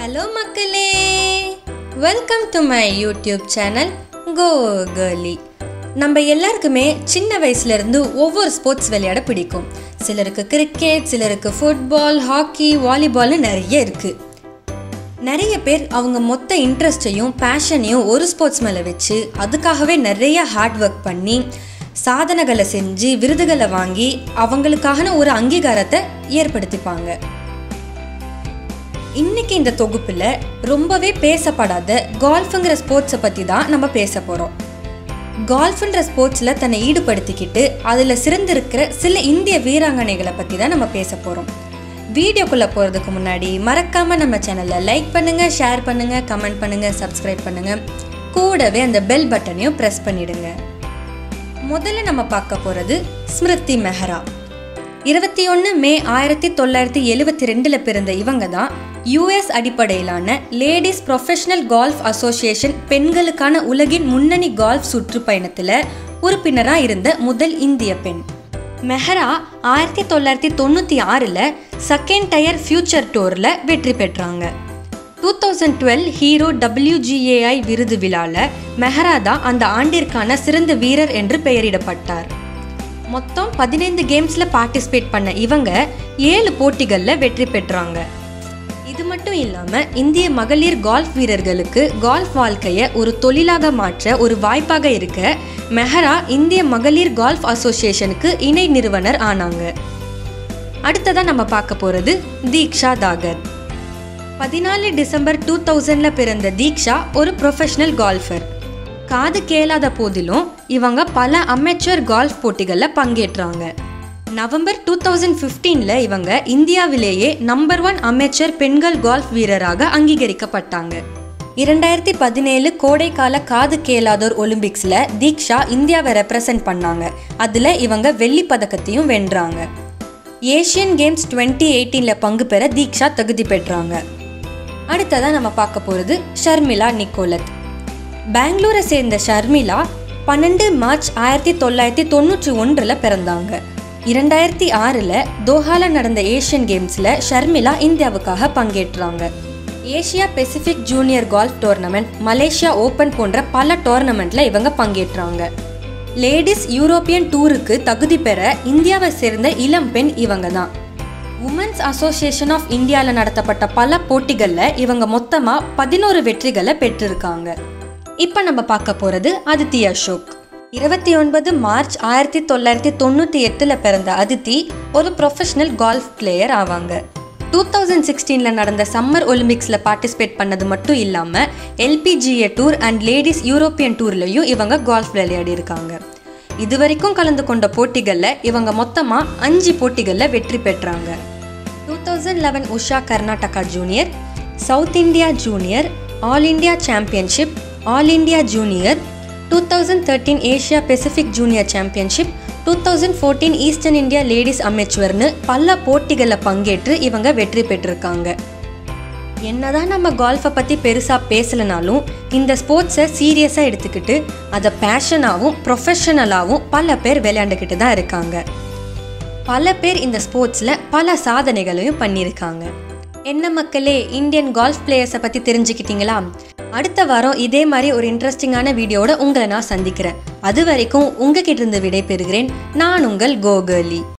hello மக்களே welcome to my YouTube channel go girly நம்ம எல்லாருக்குமே சின்ன வயசுல இருந்து ஒவ்வொரு ஸ்போர்ட்ஸ் விளையாட பிடிக்கும் சிலருக்கு கிரிக்கெட் சிலருக்கு ஃபுட்பால் ஹாக்கி வாலிபால்னு நிறைய இருக்கு நிறைய பேர் அவங்க மொத்த இன்ட்ரெஸ்டையும் பேஷனையும் ஒரு ஸ்போர்ட்ஸ் மேலே வச்சு அதுக்காகவே நிறைய ஹார்ட் ஒர்க் பண்ணி சாதனைகளை செஞ்சு விருதுகளை வாங்கி அவங்களுக்கான ஒரு அங்கீகாரத்தை ஏற்படுத்திப்பாங்க இன்னைக்கு இந்த தொகுப்பில் ரொம்பவே பேசப்படாத கால்ஃபுங்கிற ஸ்போர்ட்ஸை பற்றி தான் நம்ம பேச போகிறோம் கால்ஃபுன்ற ஸ்போர்ட்ஸில் தன்னை ஈடுபடுத்திக்கிட்டு அதில் சிறந்திருக்கிற சில இந்திய வீராங்கனைகளை பற்றி தான் நம்ம பேச போகிறோம் வீடியோக்குள்ளே போகிறதுக்கு முன்னாடி மறக்காமல் நம்ம சேனலை லைக் பண்ணுங்கள் ஷேர் பண்ணுங்கள் கமெண்ட் பண்ணுங்கள் சப்ஸ்கிரைப் பண்ணுங்கள் கூடவே அந்த பெல் பட்டனையும் ப்ரெஸ் பண்ணிடுங்க முதல்ல நம்ம பார்க்க போகிறது ஸ்மிருதி மெஹ்ரா இருபத்தி ஒன்று மே ஆயிரத்தி தொள்ளாயிரத்தி எழுவத்தி ரெண்டில் பிறந்த இவங்க தான் யூஎஸ் அடிப்படையிலான லேடிஸ் ப்ரொஃபஷனல் கால்ஃப் அசோசியேஷன் பெண்களுக்கான உலகின் முன்னணி கால்ஃப் சுற்றுப்பயணத்தில் உறுப்பினராக இருந்த முதல் இந்திய பெண் மெஹரா ஆயிரத்தி தொள்ளாயிரத்தி தொண்ணூற்றி ஆறில் செகண்ட் டயர் ஃபியூச்சர் டூரில் வெற்றி பெற்றாங்க two thousand twelve Hero WGAI விருது விழாவில் மெஹரா தான் அந்த ஆண்டிற்கான சிறந்த வீரர் என்று பெயரிடப்பட்டார் மொத்தம் பதினைந்து கேம்ஸில் பார்ட்டிசிபேட் பண்ண இவங்க ஏழு போட்டிகளில் வெற்றி பெற்றாங்க இது மட்டும் இல்லாமல் இந்திய மகளிர் கால்ஃப் வீரர்களுக்கு கால்ஃப் வாழ்க்கையை ஒரு தொழிலாக மாற்ற ஒரு வாய்ப்பாக இருக்க மெஹரா இந்திய மகளிர் கால்ஃப் அசோசியேஷனுக்கு இணை நிறுவனர் ஆனாங்க அடுத்ததாக நம்ம பார்க்க போகிறது தீக்ஷா தாகர் பதினாலு டிசம்பர் டூ தௌசண்டில் பிறந்த தீக்ஷா ஒரு ப்ரொஃபஷனல் கால்ஃபர் காது கேளாத போதிலும் இவங்க பல அமெச்சர் கால்ஃப் போட்டிகளில் பங்கேற்றாங்க நவம்பர் டூ தௌசண்ட் ஃபிஃப்டீனில் இவங்க இந்தியாவிலேயே நம்பர் ஒன் அமெச்சர் பெண்கள் கால்ஃப் வீரராக அங்கீகரிக்கப்பட்டாங்க இரண்டாயிரத்தி பதினேழு கோடைக்கால காது கேளாதோர் ஒலிம்பிக்ஸில் தீக்ஷா இந்தியாவை ரெப்ரசன்ட் பண்ணாங்க அதில் இவங்க வெள்ளி பதக்கத்தையும் வென்றாங்க ஏஷியன் கேம்ஸ் டுவெண்ட்டி எயிட்டீனில் பங்கு பெற தீக்ஷா தகுதி பெற்றாங்க அடுத்ததாக நம்ம பார்க்க போகிறது ஷர்மிளா நிக்கோலத் பெங்களூரை சேர்ந்த ஷர்மிளா பன்னெண்டு மார்ச் ஆயிரத்தி தொள்ளாயிரத்தி தொண்ணூற்றி ஒன்றில் பிறந்தாங்க இரண்டாயிரத்தி ஆறில் தோஹால நடந்த ஏஷியன் கேம்ஸில் ஷர்மிளா இந்தியாவுக்காக பங்கேற்றாங்க Asia Pacific junior golf tournament Malaysia open போன்ற பல டோர்னமெண்ட்டில் இவங்க பங்கேற்றாங்க லேடிஸ் யூரோப்பியன் டூருக்கு தகுதி பெற இந்தியாவை சேர்ந்த இளம் பெண் இவங்க தான் உமன்ஸ் அசோசியேஷன் ஆஃப் இந்தியாவில் நடத்தப்பட்ட பல போட்டிகளில் இவங்க மொத்தமாக பதினோரு வெற்றிகளை பெற்றிருக்காங்க இப்போ நம்ம பார்க்க போகிறது அதித்தி அசோக் இருபத்தி ஒன்பது மார்ச் ஆயிரத்தி தொள்ளாயிரத்தி தொண்ணூற்றி எட்டில் பிறந்த அதித்தி ஒரு ப்ரொஃபஷனல் கால்ஃப் பிளேயர் ஆவாங்க டூ தௌசண்ட் சிக்ஸ்டீனில் நடந்த சம்மர் ஒலிம்பிக்ஸில் பார்ட்டிசிபேட் பண்ணது மட்டும் இல்லாமல் LPGA tour and ladies European டூர்லையும் இவங்க கால்ஃப் விளையாடி இருக்காங்க இது வரைக்கும் கலந்து கொண்ட போட்டிகளில் இவங்க மொத்தமாக அஞ்சு போட்டிகளில் வெற்றி பெற்றாங்க two thousand eleven Usha Karnataka junior South India junior all India championship all India junior two thousand thirteen Asia Pacific junior championship two thousand fourteen eastern India ladies அமெச்சுவர்னு பல போட்டிகளில் பங்கேற்று இவங்க வெற்றி பெற்றிருக்காங்க என்னதான் நம்ம கால்ஃபை பற்றி பெருசாக பேசலைனாலும் இந்த ஸ்போர்ட்ஸை சீரியஸாக எடுத்துக்கிட்டு அதை பேஷனாகவும் ப்ரொஃபஷனலாகவும் பல பேர் விளையாண்டுக்கிட்டு தான் இருக்காங்க பல பேர் இந்த ஸ்போர்ட்ஸில் பல சாதனைகளையும் பண்ணியிருக்காங்க என்ன மக்களே இந்தியன் கால்ஃப் பிளேயர்ஸை பற்றி தெரிஞ்சுக்கிட்டீங்களா அடுத்த வாரம் இதே மாதிரி ஒரு இன்ட்ரெஸ்டிங்கான வீடியோட உங்களை நான் சந்திக்கிறேன் அது வரைக்கும் உங்ககிட்ட இருந்து விடை பெறுகிறேன் நான் உங்கள் கோகலி